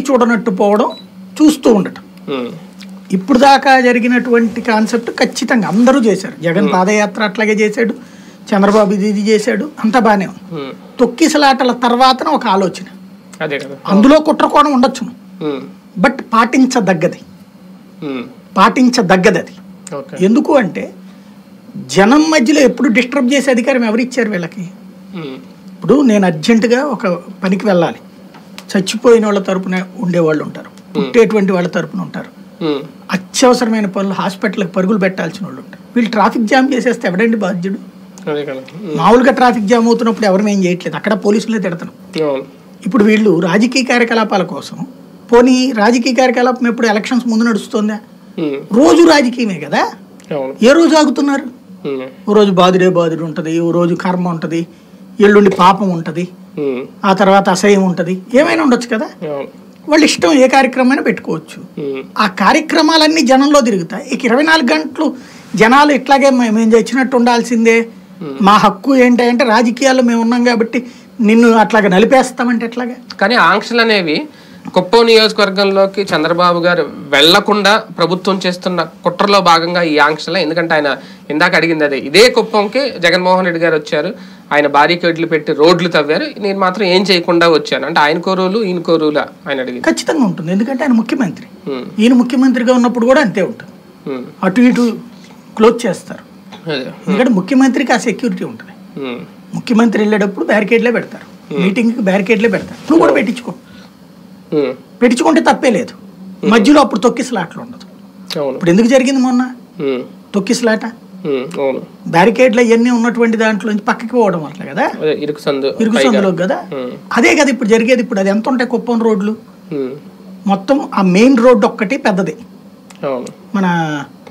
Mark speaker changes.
Speaker 1: చూడనట్టు పోవడం చూస్తూ ఉండటం
Speaker 2: ఉమ్,
Speaker 1: ఇప్పుడు దాకా జరిగినటువంటి కాన్సెప్ట్ ఖచ్చితంగా అందరూ చేశారు జగన్ పాదయాత్ర అట్లాగే చేశాడు చంద్రబాబు ఇది ఇది చేశాడు అంతా బాగానే ఉంది
Speaker 2: ఉమ్,
Speaker 1: తొక్కిసలాటల తర్వాతన ఒక ఆలోచన
Speaker 2: అదే కదా
Speaker 1: అందులో కుట్రకోణం ఉండొచ్చును
Speaker 2: ఉమ్,
Speaker 1: బట్ పాటించదగ్గది
Speaker 2: ఉమ్,
Speaker 1: పాటించదగ్గది అది
Speaker 2: ఓకే
Speaker 1: ఎందుకు అంటే జనం మధ్యలో ఎప్పుడు డిస్టర్బ్ చేసే అధికారం ఎవరు ఇచ్చారు వీళ్ళకి
Speaker 2: ఉమ్,
Speaker 1: ఇప్పుడు నేను అర్జెంటుగా ఒక పనికి వెళ్ళాలి చచ్చిపోయిన వాళ్ళ తరపున ఉండేవాళ్ళు ఉంటారు పుట్టేటువంటి వాళ్ళ తరపున ఉంటారు
Speaker 2: ఉమ్,
Speaker 1: అత్యవసరమైన పనులు హాస్పిటల్కి పరుగులు పెట్టాల్సిన వాళ్ళు ఉంటారు వీళ్ళు ట్రాఫిక్ జామ్ చేసేస్తే ఎవడండి బాధ్యుడు
Speaker 2: అదే కదా ఉమ్,
Speaker 1: మామూలుగా ట్రాఫిక్ జామ్ అవుతున్నప్పుడు ఎవరిని ఏం చేయట్లేదు అక్కడ పోలీసులే తిడతాను
Speaker 2: అవును
Speaker 1: ఇప్పుడు వీళ్ళు రాజకీయ కార్యకలాపాల కోసం పోనీ రాజకీయ కార్యకలాపం ఎప్పుడు ఎలక్షన్స్ ముందు నడుస్తుందా
Speaker 2: ఉమ్,
Speaker 1: రోజు రాజకీయమే కదా
Speaker 2: అవును
Speaker 1: ఏ రోజు ఆగుతున్నారు
Speaker 2: ఉమ్,
Speaker 1: ఓ రోజు బాధుడే బాధుడు ఉంటుంది ఓ రోజు కర్మ ఉంటుంది ఎల్లుండి పాపం ఉంటుంది
Speaker 2: ఉమ్,
Speaker 1: ఆ తర్వాత అసహ్యం ఉంటుంది ఏమైనా ఉండొచ్చు కదా
Speaker 2: అవును
Speaker 1: వాళ్ళ ఇష్టం ఏ కార్యక్రమమైనా పెట్టుకోవచ్చు
Speaker 2: ఉమ్,
Speaker 1: ఆ కార్యక్రమాలన్నీ జనంలో తిరుగుతాయి ఇక ఇరవై నాలుగు గంటలు జనాలు ఇట్లాగే మే- మేము తెచ్చినట్టు ఉండాల్సిందే మా హక్కు ఏంటంటే రాజకీయాల్లో మేము ఉన్నాం కాబట్టి నిన్ను అట్లాగా నలిపేస్తామంటే ఎట్లాగా
Speaker 2: కానీ ఆంక్షలు అనేవి కుప్పం నియోజకవర్గంలోకి చంద్రబాబు గారు వెళ్లకుండా ప్రభుత్వం చేస్తున్న కుట్రలో భాగంగా ఈ ఆంక్షలు ఎందుకంటే ఆయన ఇందాక అడిగింది అదే ఇదే కుప్పంకి జగన్మోహన్ రెడ్డి గారు వచ్చారు ఆయన బారికేడ్లు పెట్టి రోడ్లు తవ్వారు నేను మాత్రం ఏం చేయకుండా వచ్చాను అంటే ఆయన కోరువులు ఈయన కోరువులు ఆయన అడిగింది
Speaker 1: ఖచ్చితంగా ఉంటుంది ఎందుకంటే ఆయన ముఖ్యమంత్రి
Speaker 2: ఉమ్,
Speaker 1: ఈయన ముఖ్యమంత్రిగా ఉన్నప్పుడు కూడా అంతే ఉంటుంది
Speaker 2: ఉమ్,
Speaker 1: అటు ఇటు క్లోజ్ చేస్తారు
Speaker 2: అదే
Speaker 1: ఎందుకంటే ముఖ్యమంత్రికి ఆ సెక్యూరిటీ ఉంటుంది
Speaker 2: ఉమ్,
Speaker 1: ముఖ్యమంత్రి వెళ్ళేటప్పుడు బ్యారికేడ్లే పెడతారు మీటింగ్కి బ్యారికేడ్లే పెడతారు నువ్వు కూడా పెట్టించుకో
Speaker 2: ఉమ్,
Speaker 1: పెట్టించుకుంటే తప్పే లేదు మధ్యలో అప్పుడు తొక్కిసలాట్లు ఉండదు
Speaker 2: అవును
Speaker 1: ఇప్పుడు ఎందుకు జరిగింది మొన్న
Speaker 2: ఉమ్,
Speaker 1: తొక్కిసలాట
Speaker 2: ఉమ్, అవును
Speaker 1: బ్యారికేడ్లు అవన్నీ ఉన్నటువంటి దాంట్లో నుంచి పక్కకి పోవడం వల్ల కదా
Speaker 2: అదే ఇరుకు సందు
Speaker 1: ఇరుకు
Speaker 2: పైగా.
Speaker 1: సందులోకి కదా
Speaker 2: ఉమ్,
Speaker 1: అదే కదా ఇప్పుడు జరిగేది ఇప్పుడు అది ఎంత ఉంటాయి కుప్పం రోడ్లు
Speaker 2: ఉమ్,
Speaker 1: మొత్తం ఆ మెయిన్ రోడ్డు ఒక్కటి పెద్దది
Speaker 2: అవును
Speaker 1: మన